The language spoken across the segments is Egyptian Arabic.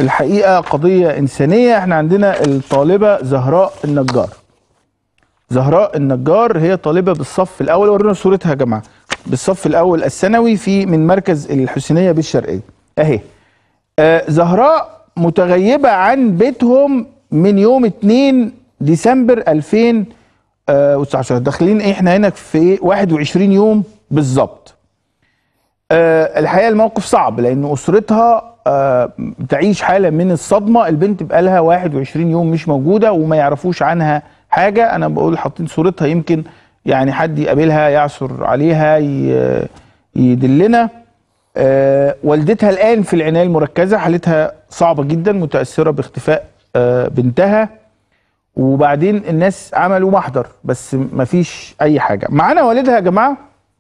الحقيقه قضيه انسانيه احنا عندنا الطالبه زهراء النجار زهراء النجار هي طالبه بالصف الاول ورونا صورتها يا جماعه بالصف الاول الثانوي في من مركز الحسينيه بالشرقيه اهي آه زهراء متغيبه عن بيتهم من يوم 2 ديسمبر 2019 داخلين احنا هنا في 21 يوم بالظبط آه الحقيقه الموقف صعب لان اسرتها آه بتعيش حاله من الصدمه البنت بقالها 21 يوم مش موجوده وما يعرفوش عنها حاجه انا بقول حاطين صورتها يمكن يعني حد يقابلها يعثر عليها ي- يدلنا آه والدتها الان في العنايه المركزه حالتها صعبه جدا متاثره باختفاء آه بنتها وبعدين الناس عملوا محضر بس مفيش اي حاجه معانا والدها يا جماعه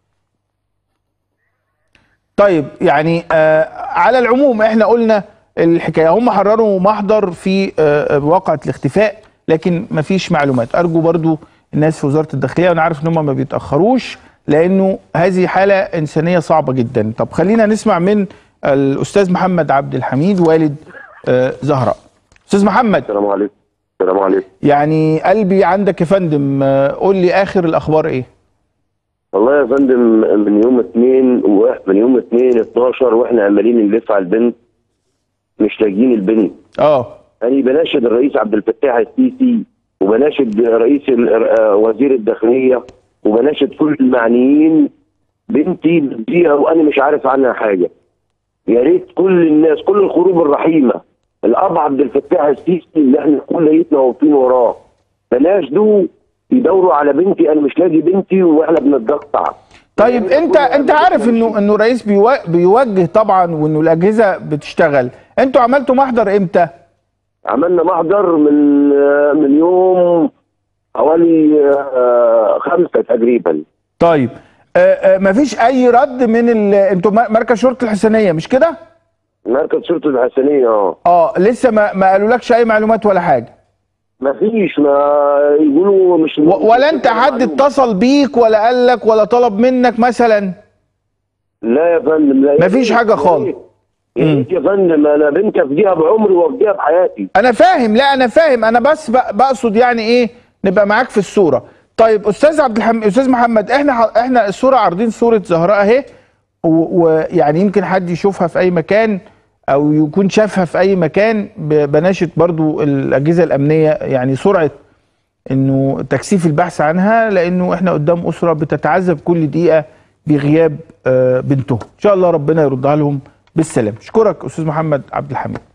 طيب يعني آه على العموم احنا قلنا الحكايه هم حرروا محضر في آه واقعه الاختفاء لكن مفيش معلومات ارجو برضو الناس في وزاره الداخليه وانا عارف ان هم ما بيتاخروش لانه هذه حاله انسانيه صعبه جدا طب خلينا نسمع من الاستاذ محمد عبد الحميد والد آه زهراء استاذ محمد السلام عليكم السلام عليكم يعني قلبي عندك يا فندم آه، قول لي اخر الاخبار ايه والله يا فندم من يوم 2 و... من يوم 2 12 واحنا عمالين نلف على البنت مش لاقيين البنت اه يعني بناشد الرئيس عبد الفتاح السيسي وبناشد رئيس ال- آه، وزير الداخليه وبناشد كل المعنيين بنتي بديها وانا مش عارف عنها حاجه يا ريت كل الناس كل الخروج الرحيمه الاب عبد الفتاح السيسي اللي احنا كل ليتنا واقفين وراه بلاش دول يدوروا على بنتي انا مش لاقي بنتي واحنا بنتقطع طيب انت انت عارف انه انه رئيس بيوا- بيوجه طبعا وانه الاجهزه بتشتغل انتوا عملتوا محضر امتى عملنا محضر من آه، من يوم حوالي آه، خمسة تقريبا طيب آه آه مفيش اي رد من ال... انتوا م- مركز شرطه الحسينيه مش كده مركز شرطة الحسنية اه اه لسه ما ما قالولكش اي معلومات ولا حاجه ما فيش ما يقولوا مش و... ولا انت حد اتصل بيك ولا قال لك ولا طلب منك مثلا لا يا فندم لا مفيش حاجة خالص. يا ريت يا فندم انا بنت افديها بعمري وافديها بحياتي انا فاهم لا انا فاهم انا بس ب- بقصد يعني ايه نبقى معاك في الصوره طيب استاذ عبد الحميد استاذ محمد احنا ح- احنا الصوره عارضين صوره زهراء اهي و- ويعني يمكن حد يشوفها في اي مكان او يكون شافها في اي مكان ب- بناشد برضو الاجهزه الامنيه يعني سرعه انه تكثيف البحث عنها لانه احنا قدام اسره بتتعذب كل دقيقه بغياب آه، بنتهم ان شاء الله ربنا يردها لهم بالسلام اشكرك استاذ محمد عبد الحميد